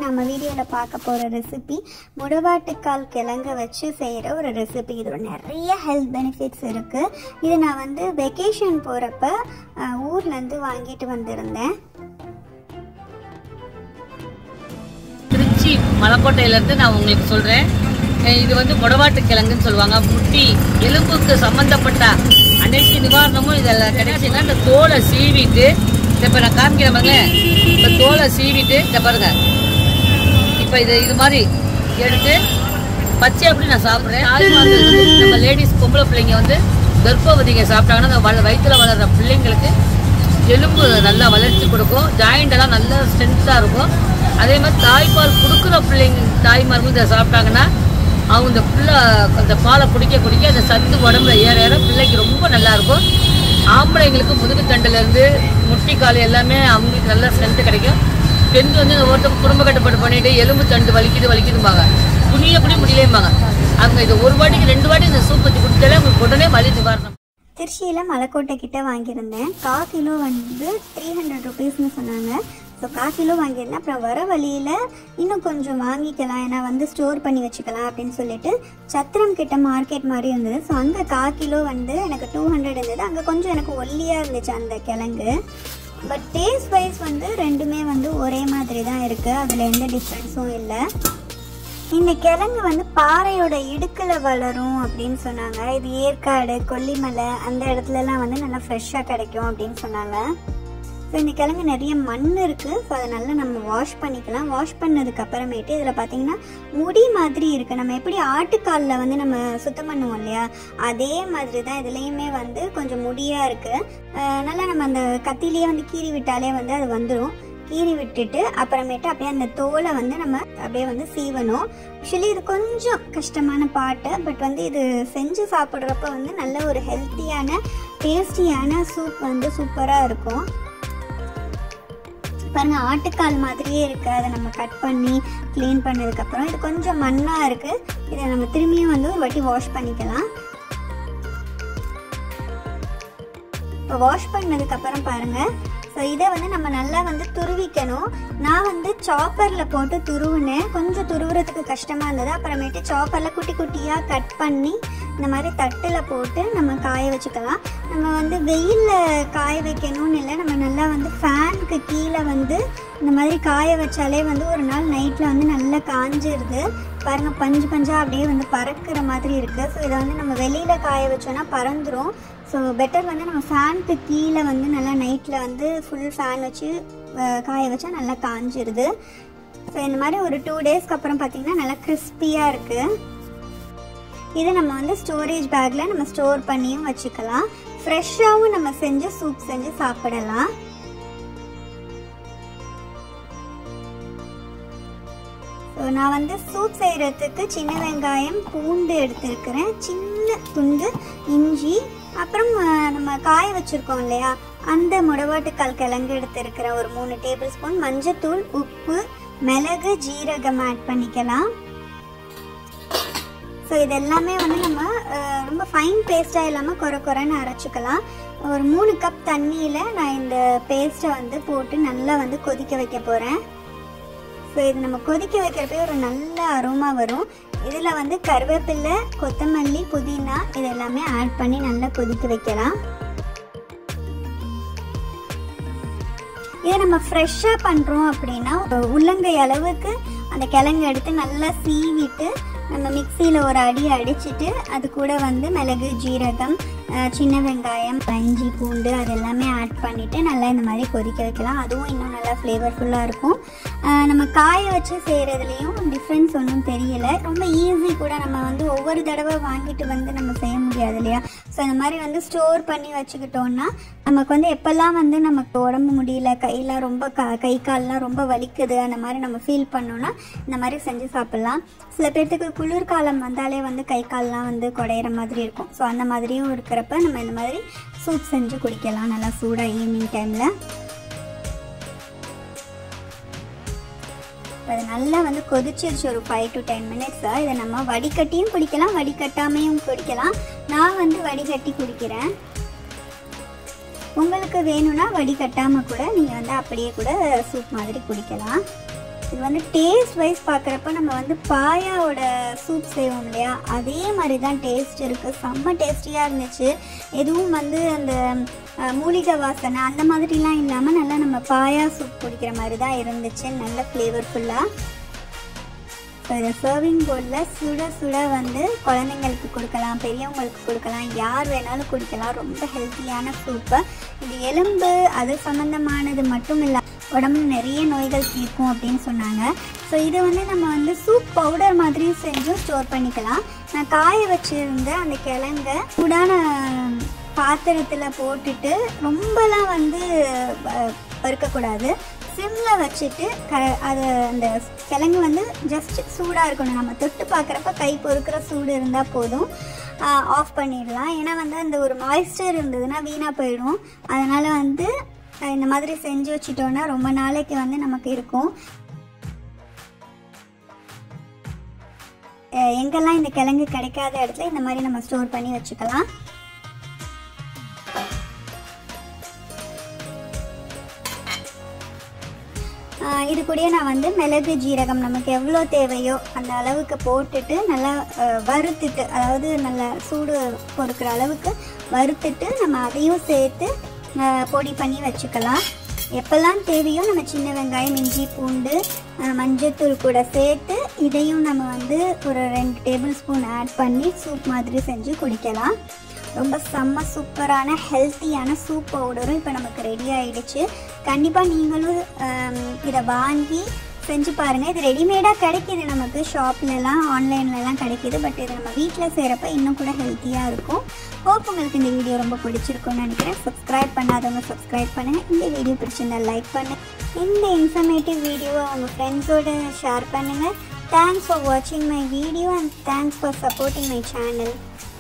நம்ம வீடியோவில் பார்க்க போகிற ரெசிபி முடவாட்டுக்கால் கிழங்க வச்சு செய்கிற ஒரு ரெசிபி இதோட நிறைய ஹெல்த் பெனிஃபிட்ஸ் இருக்குது இது நான் வந்து வெக்கேஷன் போகிறப்ப ஊர்லேருந்து வாங்கிட்டு வந்திருந்தேன் திருச்சி மலைக்கோட்டையிலேருந்து நான் உங்களுக்கு சொல்கிறேன் இது வந்து முடவாட்டு கிழங்குன்னு சொல்லுவாங்க முட்டி எலும்புக்கு சம்மந்தப்பட்ட அனைத்து நிவாரணமும் இதெல்லாம் கிடையாது இந்த தோலை சீவிட்டு இதை இப்போ நான் காமிக்கிறேன் பாருங்க இப்போ தோலை சீவிட்டு இதை பாருங்க இப்போ இது இது மாதிரி எடுத்து பச்சை அப்படி நான் சாப்பிட்றேன் தாய்மார்கள் வந்து நம்ம லேடிஸ் பொம்பளை பிள்ளைங்க வந்து கர்ப்பவதிங்க சாப்பிட்டாங்கன்னா அந்த வள வயிற்றுல வளர்கிற பிள்ளைங்களுக்கு எலும்பு நல்லா வளர்ச்சி கொடுக்கும் ஜாயிண்ட் எல்லாம் நல்லா ஸ்ட்ரென்த்தாக இருக்கும் அதே மாதிரி தாய்ப்பால் கொடுக்குற பிள்ளைங்க தாய்மார்களும் இதை சாப்பிட்டாங்கன்னா அவங்க இந்த பிள்ளை அந்த பாலை குடிக்க குடிக்க அந்த சத்து உடம்புல ஏற ஏற பிள்ளைக்கு ரொம்ப நல்லா இருக்கும் ஆம்பளைங்களுக்கு முதுகு தண்டுலேருந்து முட்டி கால் எல்லாமே அவங்களுக்கு நல்ல ஸ்ட்ரென்த்து கிடைக்கும் பெண் வந்து இந்த ஒருத்தர் குடும்ப கட்டுப்பாடு பண்ணிட்டு எலும்பு தண்டு வலிக்குது வலிக்குதும்பாங்க குனிய குடி முடியலேம்பாங்க அவங்க இது ஒரு வாட்டிக்கு ரெண்டு வாட்டி இந்த சூப் வச்சு குடிச்சாலே உங்களுக்கு உடனே வலி நிவாரணம் திருச்சியில் மலைக்கோட்டை கிட்ட வாங்கியிருந்தேன் கா கிலோ வந்து த்ரீ ஹண்ட்ரட் ருபீஸ்னு சொன்னாங்க ஸோ கா கிலோ வாங்கியிருந்தேன் அப்புறம் வர வழியில் இன்னும் கொஞ்சம் வாங்கிக்கலாம் ஏன்னா வந்து ஸ்டோர் பண்ணி வச்சுக்கலாம் அப்படின்னு சொல்லிட்டு சத்திரம் கிட்ட மார்க்கெட் மாதிரி இருந்தது ஸோ அங்கே கா கிலோ வந்து எனக்கு டூ ஹண்ட்ரட் இருந்தது அங்கே கொஞ்சம் எனக்கு ஒல்லியாக இருந்துச்சு அந்த கிழங்கு பட் டேஸ்ட் வைஸ் வந்து ரெண்டுமே வந்து ஒரே மாதிரி தான் இருக்குது அதில் எந்த டிஃப்ரென்ஸும் இல்லை இந்த கிழங்கு வந்து பாறையோட இடுக்கில் வளரும் அப்படின்னு சொன்னாங்க இது ஏற்காடு கொல்லிமலை அந்த இடத்துலலாம் வந்து நல்லா ஃப்ரெஷ்ஷாக கிடைக்கும் அப்படின்னு சொன்னாங்க ஸோ இந்த கிழங்கு நிறைய மண் இருக்குது ஸோ அதை நல்லா நம்ம வாஷ் பண்ணிக்கலாம் வாஷ் பண்ணதுக்கு அப்புறமேட்டு இதில் பார்த்தீங்கன்னா முடி மாதிரி இருக்குது நம்ம எப்படி ஆட்டுக்காலில் வந்து நம்ம சுத்தம் பண்ணுவோம் இல்லையா அதே மாதிரி தான் இதுலேயுமே வந்து கொஞ்சம் முடியாக இருக்குது நல்லா நம்ம அந்த கத்திலேயே வந்து கீறி விட்டாலே வந்து அது வந்துடும் கீறி விட்டுட்டு அப்புறமேட்டு அப்படியே அந்த தோலை வந்து நம்ம அப்படியே வந்து சீவணும் ஆக்சுவலி இது கொஞ்சம் கஷ்டமான பாட்டு பட் வந்து இது செஞ்சு சாப்பிட்றப்ப வந்து நல்ல ஒரு ஹெல்த்தியான டேஸ்டியான சூப் வந்து சூப்பராக இருக்கும் பாருங்க ஆட்டுக்கால் மாதிரியே இருக்கு அதை நம்ம கட் பண்ணி க்ளீன் பண்ணதுக்கப்புறம் இது கொஞ்சம் மண்ணாக இருக்கு இதை நம்ம திரும்பியும் வந்து ஒரு வாட்டி வாஷ் பண்ணிக்கலாம் இப்போ வாஷ் பண்ணதுக்கப்புறம் பாருங்கள் ஸோ இதை வந்து நம்ம நல்லா வந்து துருவிக்கணும் நான் வந்து சாப்பரில் போட்டு துருவினேன் கொஞ்சம் துருவுறதுக்கு கஷ்டமாக இருந்தது அப்புறமேட்டு சாப்பரில் குட்டி குட்டியாக கட் பண்ணி இந்த மாதிரி தட்டில் போட்டு நம்ம காய வச்சுக்கலாம் நம்ம வந்து வெயிலில் காய வைக்கணும்னு இல்லை நம்ம நல்லா வந்து ஃபேனுக்கு கீழே வந்து இந்த மாதிரி காய வச்சாலே வந்து ஒரு நாள் நைட்டில் வந்து நல்லா காஞ்சிருது பாருங்கள் பஞ்சு பஞ்சாக அப்படியே வந்து பறக்கிற மாதிரி இருக்குது ஸோ இதை வந்து நம்ம வெளியில் காய வச்சோன்னா பறந்துடும் ஸோ பெட்டர் வந்து நம்ம ஃபேனுக்கு கீழே வந்து நல்லா நைட்டில் வந்து ஃபுல் ஃபேன் வச்சு காய வச்சா நல்லா காஞ்சிருது ஸோ இந்த மாதிரி ஒரு டூ டேஸ்க்கு அப்புறம் பார்த்திங்கன்னா நல்லா கிறிஸ்பியாக இருக்குது இதை நம்ம வந்து ஸ்டோரேஜ் பேக்கில் நம்ம ஸ்டோர் பண்ணியும் வச்சுக்கலாம் ஃப்ரெஷ்ஷாகவும் நம்ம செஞ்சு சூப் செஞ்சு சாப்பிடலாம் ஸோ நான் வந்து சூப் செய்கிறதுக்கு சின்ன வெங்காயம் பூண்டு எடுத்துருக்கிறேன் சின்ன துண்டு இஞ்சி அப்புறம் நம்ம காய வச்சுருக்கோம் இல்லையா அந்த முடவாட்டுக்கால் கிழங்கு எடுத்துருக்கிற ஒரு மூணு டேபிள் ஸ்பூன் மஞ்சத்தூள் உப்பு மிளகு ஜீரகம் ஆட் பண்ணிக்கலாம் ஸோ இது எல்லாமே வந்து நம்ம ரொம்ப ஃபைன் பேஸ்ட்டாக இல்லாமல் குறை குறைன்னு அரைச்சிக்கலாம் ஒரு மூணு கப் தண்ணியில் நான் இந்த பேஸ்ட்டை வந்து போட்டு நல்லா வந்து கொதிக்க வைக்க போகிறேன் ஸோ இது நம்ம கொதிக்க வைக்கிறப்பே ஒரு நல்ல அரோமா வரும் இதில் வந்து கருவேப்பிலை கொத்தமல்லி புதினா இது எல்லாமே ஆட் பண்ணி நல்லா கொதிக்க வைக்கலாம் இதை நம்ம ஃப்ரெஷ்ஷாக பண்ணுறோம் அப்படின்னா உள்ளங்கை அளவுக்கு அந்த கிழங்கு எடுத்து நல்லா சீவிட்டு நம்ம மிக்சியில் ஒரு அடி அடிச்சுட்டு அது கூட வந்து மிளகு ஜீரகம் சின்ன வெங்காயம் இஞ்சி பூண்டு அது எல்லாமே ஆட் பண்ணிவிட்டு நல்லா இந்த மாதிரி கொதிக்க வைக்கலாம் அதுவும் இன்னும் நல்லா ஃப்ளேவர்ஃபுல்லாக இருக்கும் நம்ம காய வச்சு செய்கிறதுலேயும் டிஃப்ரென்ஸ் ஒன்றும் தெரியல ரொம்ப ஈஸி கூட நம்ம வந்து ஒவ்வொரு தடவை வாங்கிட்டு வந்து நம்ம செய்ய முடியாது இல்லையா ஸோ இந்த மாதிரி வந்து ஸ்டோர் பண்ணி வச்சுக்கிட்டோன்னா நமக்கு வந்து எப்போல்லாம் வந்து நமக்கு உடம்பு முடியல கையெல்லாம் ரொம்ப க கை கால்லாம் ரொம்ப வலிக்குது அந்த மாதிரி நம்ம ஃபீல் பண்ணோன்னா இந்த மாதிரி செஞ்சு சாப்பிட்லாம் சில பேர்த்துக்கு குளிர்காலம் வந்தாலே வந்து கை கால்லாம் வந்து குடையிற மாதிரி இருக்கும் ஸோ அந்த மாதிரியும் இருக்கிறப்ப நம்ம இந்த மாதிரி சூப் செஞ்சு குடிக்கலாம் நல்லா சூடாக ஈவினிங் டைமில் அது நல்லா வந்து கொதிச்சிருச்சு ஒரு ஃபைவ் டு டென் மினிட்ஸாக இதை நம்ம வடிகட்டியும் குடிக்கலாம் வடிகட்டாமையும் குடிக்கலாம் நான் வந்து வடிகட்டி குடிக்கிறேன் உங்களுக்கு வேணும்னா வடிகட்டாமல் கூட நீங்கள் வந்து அப்படியே கூட சூப் மாதிரி குடிக்கலாம் இது வந்து டேஸ்ட் வைஸ் பார்க்குறப்ப நம்ம வந்து பாயாவோட சூப் செய்வோம் இல்லையா அதே மாதிரி தான் டேஸ்ட் இருக்குது செம்ம டேஸ்டியாக இருந்துச்சு எதுவும் வந்து அந்த அஹ், மூலிகை வாசனை அந்த மாதிரிலாம் இல்லாமல் நல்லா நம்ம பாயா சூப் குடிக்கிற மாதிரி தான் இருந்துச்சு நல்ல ஃப்ளேவர்ஃபுல்லாக ஒரு சர்விங் போர்டில் சுட சுட வந்து குழந்தைங்களுக்கு கொடுக்கலாம் பெரியவங்களுக்கு கொடுக்கலாம் யார் வேணாலும் குடிக்கலாம் ரொம்ப ஹெல்த்தியான சூப்பு இது எலும்பு அது சம்மந்தமானது மட்டும் இல்லை உடம்புல நிறைய நோய்கள் தீர்க்கும் அப்படின்னு சொன்னாங்க ஸோ இதை வந்து நம்ம வந்து சூப் பவுடர் மாதிரியும் செஞ்சும் ஸ்டோர் பண்ணிக்கலாம் நான் காய வச்சுருந்த அந்த கிழங்க சூடான பாத்திரத்தில் போட்டுட்டு ரொம்பலாம் வந்து அஹ், வறுக்கக்கூடாது சிம்மில் வச்சுட்டு க அது அந்த கிழங்கு வந்து ஜஸ்ட் சூடாக இருக்கணும் நம்ம தொட்டு பார்க்குறப்ப கை பொறுக்கிற சூடு இருந்தால் போதும் ஆஃப் பண்ணிடலாம் ஏன்னா வந்து அந்த ஒரு மாய்ஸ்சர் இருந்ததுன்னா வீணாக போயிடும் அதனால் வந்து அஹ், இந்த மாதிரி செஞ்சு வச்சிட்டோன்னா ரொம்ப நாளைக்கு வந்து நமக்கு இருக்கும் அஹ், எங்கெல்லாம் இந்த கிழங்கு கிடைக்காத இடத்துல இந்த மாதிரி நம்ம ஸ்டோர் பண்ணி வச்சுக்கலாம் ஆஹ் இது கூடயே நான் வந்து மிளகு ஜீரகம் நமக்கு எவ்வளோ தேவையோ அந்த அளவுக்கு போட்டுட்டு நல்லா ஆஹ் வறுத்துட்டு அதாவது நல்லா சூடு பொறுக்கிற அளவுக்கு வறுத்துட்டு நம்ம அதையும் சேர்த்து ஆஹ் பொடி பண்ணி வச்சுக்கலாம் எப்போல்லாம் தேவையோ நம்ம சின்ன வெங்காயம் இஞ்சி பூண்டு ஆஹ் மஞ்சத்தூள் கூட சேர்த்து இதையும் நம்ம வந்து ஒரு ரெண்டு டேபிள் ஸ்பூன் ஆட் பண்ணி சூப் மாதிரி செஞ்சு குடிக்கலாம் ரொம்ப செம்ம சூப்பரான ஹெல்த்தியான சூப் பவுடரும் இப்போ நமக்கு ரெடி ஆயிடுச்சு கண்டிப்பாக நீங்களும் ஆம், இதை வாங்கி செஞ்சு பாருங்கள் இது ரெடிமேடாக கிடைக்கிது நமக்கு ஷாப்லலாம் ஆன்லைன்லலாம் கிடைக்கிது பட் இது நம்ம வீட்டில் செய்கிறப்ப இன்னும் கூட ஹெல்த்தியாக இருக்கும் ஹோப் உங்களுக்கு இந்த வீடியோ ரொம்ப பிடிச்சிருக்கும்னு நினைக்கிறேன் சப்ஸ்கிரைப் பண்ணாதவங்க சப்ஸ்கிரைப் பண்ணுங்கள் இந்த வீடியோ பிடிச்சிருந்தா லைக் பண்ணுங்கள் இந்த இன்ஃபர்மேட்டிவ் வீடியோவை உங்கள் ஃப்ரெண்ட்ஸோடு ஷேர் பண்ணுங்கள் தேங்க்ஸ் ஃபார் வாட்சிங் my video and thanks for supporting my channel